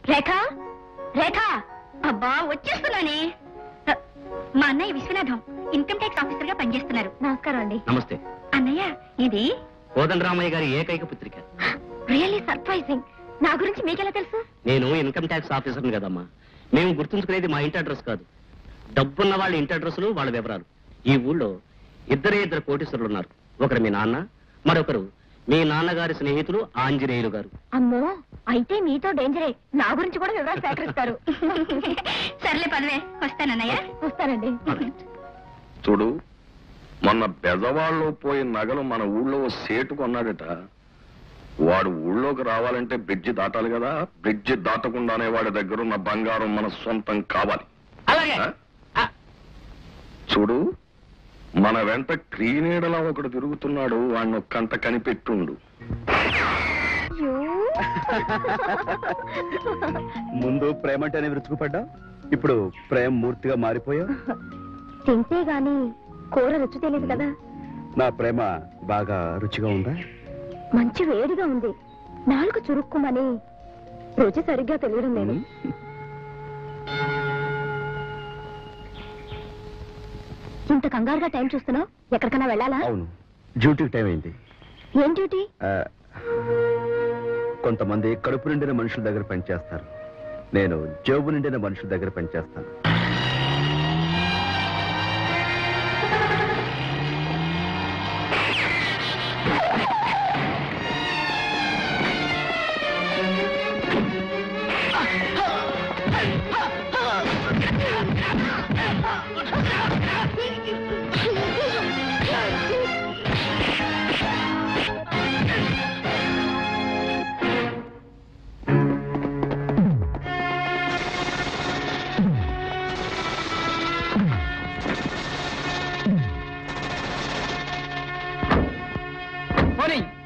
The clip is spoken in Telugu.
రేఖ రేఖ అబ్బా వచ్చేస్తున్నానే అ, మా అన్నయ్య విశ్వనాథం ఇన్కమ్ ట్యాక్స్ ఆఫీసర్ గా పనిచేస్తున్నారు నమస్కారం అండి నమస్తే అన్నయ్య ఇది కోదండరామయ్య గారి ఏకైక పుత్రిక రియల్లీ సర్ప్రైజింగ్ నా గురించి మీకెలా తెలుసు నేను ఇన్కమ్ ట్యాక్స్ ఆఫీసర్ని కదమ్మా మేము గుర్తుంచుకునేది మా ఇంటి అడ్రస్ కాదు డబ్బున్న వాళ్ళ ఇంటి అడ్రస్లు వాళ్ళ వివరాలు ఈ ఊళ్ళో ఇద్దరే ఇద్దరు కోటీశ్వరులు ఉన్నారు ఒకరు మీ నాన్న మరొకరు మీ నాన్నగారి స్నేహితులు ఆంజనేయులు గారు అమ్మో అయితే మీతో డేంజరే నా గురించి కూడా వివరాలు సేకరిస్తారు సర్లే పదవే వస్తానన్నయ్య వస్తానండి చూడు మొన్న బెజవాడలో పోయి నగలు మన ఊళ్ళో ఓ సేటు కొన్నాడట వాడు ఊళ్ళోకి రావాలంటే బ్రిడ్జి దాటాలి కదా బ్రిడ్జి దాటకుండానే వాడి దగ్గర ఉన్న బంగారం మన సొంతం కావాలి అలాగే ఆ? ఆ, చూడు మన వెంట క్రీనీడలా ఒకడు తిరుగుతున్నాడు వాడిని ఒక్కంత కనిపెట్టుండు ముందు ప్రేమ అంటేనే విరుచుకుపడ్డా ఇప్పుడు ప్రేమ మూర్తిగా మారిపోయావు తింటే గాని కూర రుచి తెలియదు కదా నా ప్రేమ బాగా రుచిగా ఉందా మంచి వేడిగా ఉంది నాలుగు చురుక్కుమని రుచి సరిగ్గా తెలియడం లేదు ఇంత కంగారుగా టైం చూస్తున్నావు ఎక్కడికైనా వెళ్ళాలా అవును డ్యూటీకి టైం అయింది ఏం డ్యూటీ ఆ, కొంతమంది కడుపు నిండిన మనుషుల దగ్గర పనిచేస్తారు నేను జేబు నిండిన మనుషుల దగ్గర పనిచేస్తాను పోనీ